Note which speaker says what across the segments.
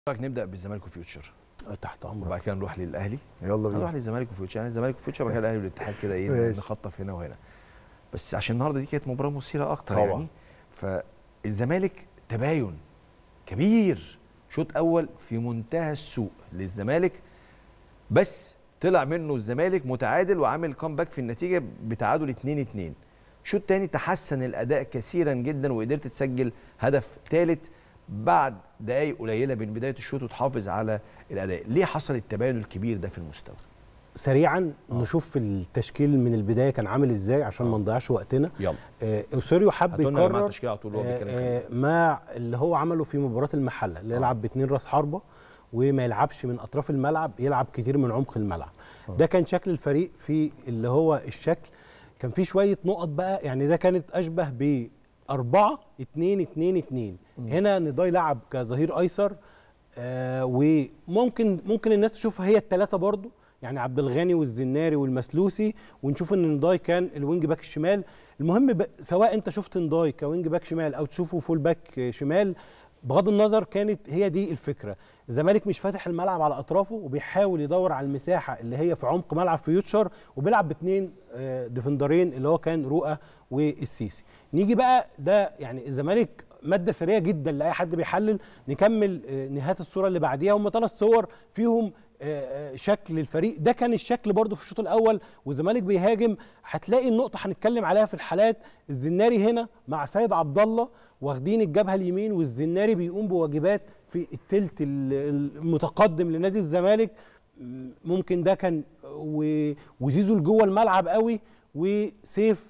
Speaker 1: رايك نبدا بالزمالك وفيوتشر
Speaker 2: تحت امرك
Speaker 1: وبعد كده نروح للاهلي
Speaker 2: يلا
Speaker 1: نروح
Speaker 2: بينا
Speaker 1: للزمالك وفيوتشر يعني الزمالك وفيوتشر وبعد كده الاهلي والاتحاد كده ايه
Speaker 2: ماشي.
Speaker 1: نخطف هنا وهنا بس عشان النهارده دي كانت مباراه مثيره اكتر
Speaker 2: طبعا.
Speaker 1: يعني فالزمالك تباين كبير شوط اول في منتهى السوء للزمالك بس طلع منه الزمالك متعادل وعامل كومباك في النتيجه بتعادل 2 2 شوط تاني تحسن الاداء كثيرا جدا وقدرت تسجل هدف ثالث بعد دقائق قليله من بدايه الشوط وتحافظ على الاداء ليه حصل التباين الكبير ده في المستوى
Speaker 2: سريعا
Speaker 1: آه.
Speaker 2: نشوف التشكيل من البدايه كان عامل ازاي عشان ما نضيعش وقتنا
Speaker 1: يلا
Speaker 2: آه، اوسوريو حب
Speaker 1: هاتوا لنا يا جماعه
Speaker 2: يكرر
Speaker 1: التشكيله على طول وهو بيتكلم
Speaker 2: آه،
Speaker 1: كده.
Speaker 2: آه، مع اللي هو عمله في مباراه المحله اللي
Speaker 1: آه.
Speaker 2: يلعب باثنين راس حربه وما يلعبش من اطراف الملعب يلعب كتير من عمق الملعب
Speaker 1: آه.
Speaker 2: ده كان شكل الفريق في اللي هو الشكل كان في شويه نقط بقى يعني ده كانت اشبه ب 4 2 2 2 هنا نضاي لعب كظهير ايسر آه وممكن ممكن الناس تشوفها هي الثلاثه برضو يعني عبد الغني والزناري والمسلوسي ونشوف ان نضاي كان الوينج باك الشمال المهم ب... سواء انت شفت نضاي كوينج باك شمال او تشوفه فول باك شمال بغض النظر كانت هي دي الفكره الزمالك مش فاتح الملعب على اطرافه وبيحاول يدور على المساحه اللي هي في عمق ملعب فيوتشر وبيلعب باثنين آه، ديفندرين اللي هو كان رؤى والسيسي نيجي بقى ده يعني الزمالك ماده ثريه جدا لاي حد بيحلل نكمل آه، نهايه الصوره اللي بعديها هم ثلاث صور فيهم آه، آه، شكل الفريق ده كان الشكل برضو في الشوط الاول والزمالك بيهاجم هتلاقي النقطه هنتكلم عليها في الحالات الزناري هنا مع سيد عبد الله واخدين الجبهه اليمين والزناري بيقوم بواجبات في التلت ال- المتقدم لنادي الزمالك م- ممكن ده كان و- وزيزو لجوه الملعب قوي وسيف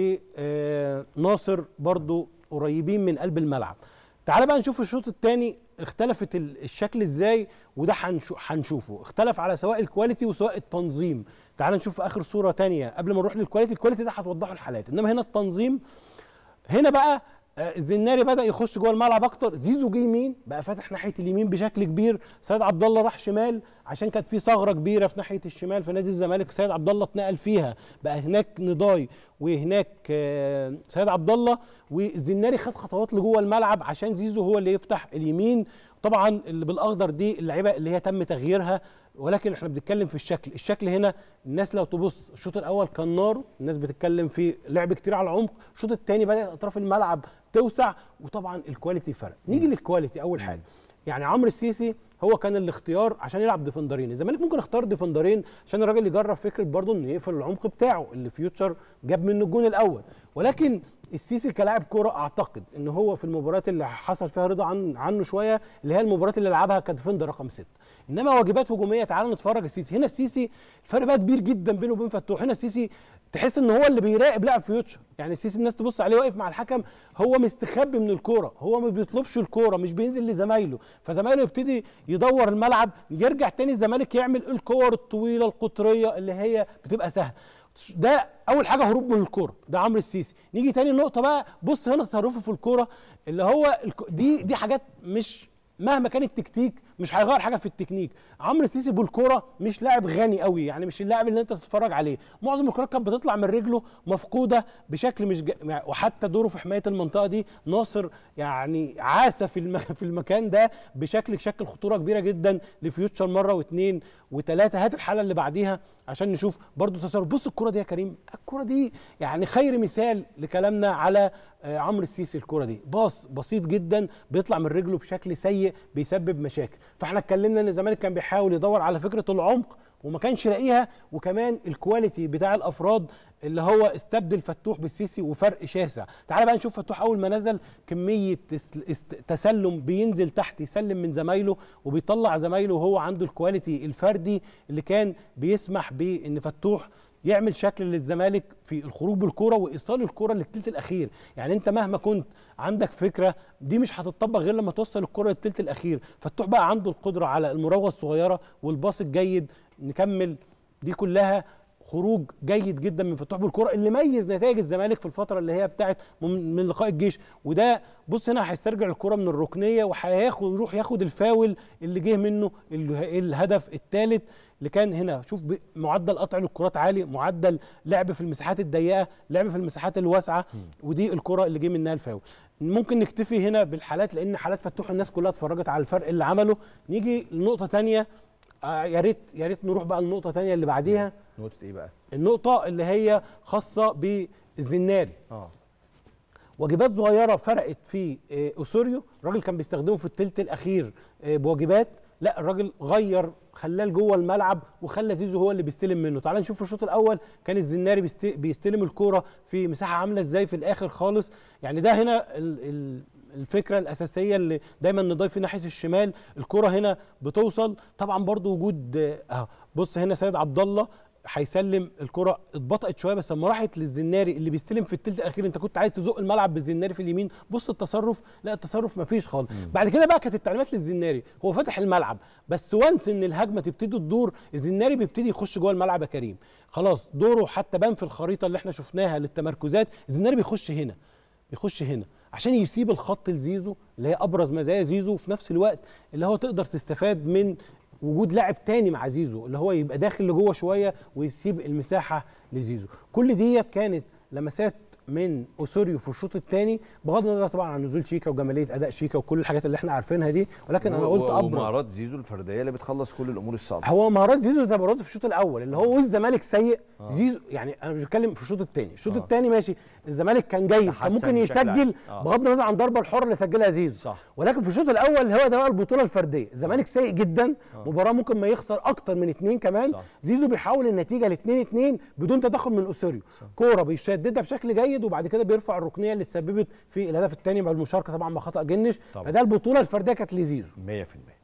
Speaker 2: وناصر برضو قريبين من قلب الملعب تعال بقى نشوف الشوط الثاني اختلفت ال- الشكل ازاي وده هنشو- هنشوفه اختلف على سواء الكواليتي وسواء التنظيم تعال نشوف اخر صوره تانية قبل ما نروح للكواليتي الكواليتي ده هتوضحه الحالات انما هنا التنظيم هنا بقى آه، الزناري بدا يخش جوه الملعب اكتر زيزو جه يمين بقى فاتح ناحيه اليمين بشكل كبير سيد عبد الله راح شمال عشان كانت في ثغره كبيره في ناحيه الشمال في نادي الزمالك سيد عبد الله اتنقل فيها بقى هناك نضاي وهناك آه، سيد عبد الله والزناري خد خطوات لجوه الملعب عشان زيزو هو اللي يفتح اليمين طبعا اللي بالاخضر دي اللعيبه اللي هي تم تغييرها ولكن احنا بنتكلم في الشكل الشكل هنا الناس لو تبص الشوط الاول كان نار الناس بتتكلم في لعب كتير على العمق الشوط الثاني بدا اطراف الملعب توسع وطبعا الكواليتي فرق نيجي للكواليتي اول حاجه يعني عمرو السيسي هو كان الاختيار عشان يلعب ديفندرين الزمالك ممكن اختار ديفندرين عشان الراجل يجرب فكره برضه انه يقفل العمق بتاعه اللي فيوتشر جاب منه الجون الاول ولكن السيسي كلاعب كوره اعتقد ان هو في المباريات اللي حصل فيها رضا عن عنه شويه اللي هي المباريات اللي لعبها كديفندر رقم 6 انما واجبات هجوميه تعال نتفرج السيسي هنا السيسي الفرق بقى كبير جدا بينه وبين فتوح هنا السيسي تحس ان هو اللي بيراقب لاعب فيوتشر يعني السيسي الناس تبص عليه واقف مع الحكم هو مستخبي من الكوره هو ما بيطلبش الكوره مش بينزل لزمايله فزمايله يبتدي يدور الملعب يرجع تاني الزمالك يعمل الكور الطويله القطريه اللي هي بتبقى سهله ده اول حاجه هروب من الكوره ده عمرو السيسي نيجي تاني نقطه بقى بص هنا تصرفه في الكوره اللي هو الك- دي دي حاجات مش مهما كان التكتيك مش هيغير حاجه في التكنيك عمرو السيسي بالكوره مش لاعب غني قوي يعني مش اللاعب اللي انت تتفرج عليه معظم الكرات كانت بتطلع من رجله مفقوده بشكل مش ج... وحتى دوره في حمايه المنطقه دي ناصر يعني عاث في الم... في المكان ده بشكل شكل خطوره كبيره جدا لفيوتشر مره واثنين وثلاثه هات الحاله اللي بعديها عشان نشوف برضو تصرف بص الكره دي يا كريم الكره دي يعني خير مثال لكلامنا على آه، عمرو السيسي الكره دي باص بسيط جدا بيطلع من رجله بشكل سيء بيسبب مشاكل فاحنا اتكلمنا ان الزمالك كان بيحاول يدور على فكره العمق وما كانش لاقيها وكمان الكواليتي بتاع الافراد اللي هو استبدل فتوح بالسيسي وفرق شاسع تعال بقى نشوف فتوح اول ما نزل كميه تس- است- تسلم بينزل تحت يسلم من زمايله وبيطلع زمايله وهو عنده الكواليتي الفردي اللي كان بيسمح بان فتوح يعمل شكل للزمالك في الخروج بالكوره وايصال الكوره للثلث الاخير يعني انت مهما كنت عندك فكره دي مش هتطبق غير لما توصل الكوره للثلث الاخير فتوح بقى عنده القدره على المراوغه الصغيره والباص الجيد نكمل دي كلها خروج جيد جدا من فتوح بالكره اللي ميز نتائج الزمالك في الفتره اللي هي بتاعت من من لقاء الجيش وده بص هنا هيسترجع الكره من الركنيه وهياخد يروح ياخد الفاول اللي جه منه ال- الهدف الثالث اللي كان هنا شوف ب- معدل قطع الكرات عالي معدل لعب في المساحات الضيقه لعب في المساحات الواسعه ودي الكره اللي جه منها الفاول ممكن نكتفي هنا بالحالات لان حالات فتوح الناس كلها اتفرجت على الفرق اللي عمله نيجي لنقطه تانية آه، يا ريت يا ريت نروح بقى لنقطه تانية اللي بعديها
Speaker 1: نقطه ايه بقى
Speaker 2: النقطه اللي هي خاصه بالزناري
Speaker 1: اه
Speaker 2: واجبات صغيره فرقت في آه، اوسوريو الراجل كان بيستخدمه في الثلث الاخير آه، بواجبات لا الراجل غير خلاه جوه الملعب وخلى زيزو هو اللي بيستلم منه تعال نشوف في الشوط الاول كان الزناري بيست- بيستلم الكوره في مساحه عامله ازاي في الاخر خالص يعني ده هنا ال ال الفكره الاساسيه اللي دايما نضيف في ناحيه الشمال الكره هنا بتوصل طبعا برضو وجود آه، اه بص هنا سيد عبد الله هيسلم الكره اتبطأت شويه بس لما راحت للزناري اللي بيستلم في الثلث الاخير انت كنت عايز تزق الملعب بالزناري في اليمين بص التصرف لا التصرف مفيش خالص بعد كده بقى كانت التعليمات للزناري هو فتح الملعب بس وانس ان الهجمه تبتدي تدور الزناري بيبتدي يخش جوه الملعب يا كريم خلاص دوره حتى بان في الخريطه اللي احنا شفناها للتمركزات الزناري بيخش هنا بيخش هنا عشان يسيب الخط لزيزو اللي هي ابرز مزايا زيزو وفي نفس الوقت اللي هو تقدر تستفاد من وجود لاعب تاني مع زيزو اللي هو يبقى داخل لجوه شويه ويسيب المساحه لزيزو كل ديت كانت لمسات من اوسوريو في الشوط الثاني بغض النظر طبعا عن نزول شيكا وجماليه اداء شيكا وكل الحاجات اللي احنا عارفينها دي ولكن انا
Speaker 1: و-
Speaker 2: قلت
Speaker 1: و-
Speaker 2: ابرز
Speaker 1: ومهارات زيزو الفرديه اللي بتخلص كل الامور الصعبه
Speaker 2: هو مهارات زيزو ده برضه في الشوط الاول اللي هو والزمالك سيء
Speaker 1: آه.
Speaker 2: زيزو يعني انا مش بتكلم في الشوط الثاني الشوط
Speaker 1: آه.
Speaker 2: الثاني ماشي الزمالك كان جيد كان
Speaker 1: تحسن
Speaker 2: ممكن
Speaker 1: بشكل عام.
Speaker 2: يسجل
Speaker 1: آه.
Speaker 2: بغض النظر عن الضربه الحره اللي سجلها زيزو
Speaker 1: صح.
Speaker 2: ولكن في الشوط الاول هو ده بقى البطوله الفرديه الزمالك سيء جدا مباراه ممكن ما يخسر اكتر من اثنين كمان
Speaker 1: صح.
Speaker 2: زيزو بيحاول النتيجه ل 2 2 بدون تدخل من اوسوريو كوره بيشددها بشكل جيد وبعد كده بيرفع الركنيه اللي تسببت في الهدف الثاني مع المشاركه طبعا مع خطا جنش
Speaker 1: طبعا.
Speaker 2: فده البطوله الفرديه كانت لزيزو
Speaker 1: 100%